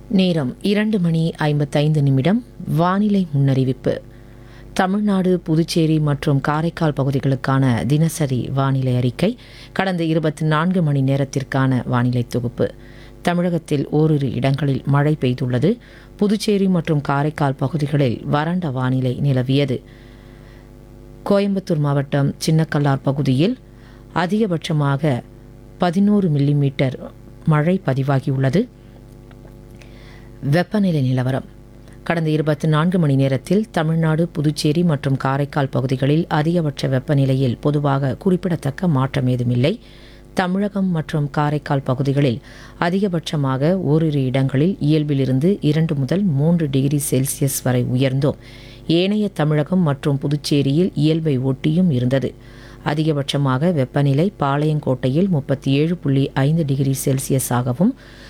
நேரம் இரண்டு மணி ஐம்பத்தைந்து நிமிடம் வானிலை முன்னறிவிப்பு தமிழ்நாடு புதுச்சேரி மற்றும் காரைக்கால் பகுதிகளுக்கான தினசரி வானிலை அறிக்கை கடந்த இருபத்தி நான்கு மணி நேரத்திற்கான வானிலை தொகுப்பு தமிழகத்தில் ஓரிரு இடங்களில் மழை பெய்துள்ளது புதுச்சேரி மற்றும் காரைக்கால் பகுதிகளில் வறண்ட வானிலை நிலவியது கோயம்புத்தூர் மாவட்டம் சின்னக்கல்லார் பகுதியில் அதிகபட்சமாக பதினோரு மில்லிமீட்டர் மழை பதிவாகியுள்ளது வெப்பநிலை நிலவரம் கடந்த இருபத்தி நான்கு மணி நேரத்தில் தமிழ்நாடு புதுச்சேரி மற்றும் காரைக்கால் பகுதிகளில் அதிகபட்ச வெப்பநிலையில் பொதுவாக குறிப்பிடத்தக்க மாற்றம் ஏதுமில்லை தமிழகம் மற்றும் காரைக்கால் பகுதிகளில் அதிகபட்சமாக ஓரிரு இடங்களில் இயல்பிலிருந்து இரண்டு முதல் மூன்று டிகிரி செல்சியஸ் வரை உயர்ந்தோம் ஏனைய தமிழகம் மற்றும் புதுச்சேரியில் இயல்பை ஒட்டியும் இருந்தது அதிகபட்சமாக வெப்பநிலை பாளையங்கோட்டையில் முப்பத்தி ஏழு புள்ளி ஐந்து டிகிரி செல்சியஸாகவும்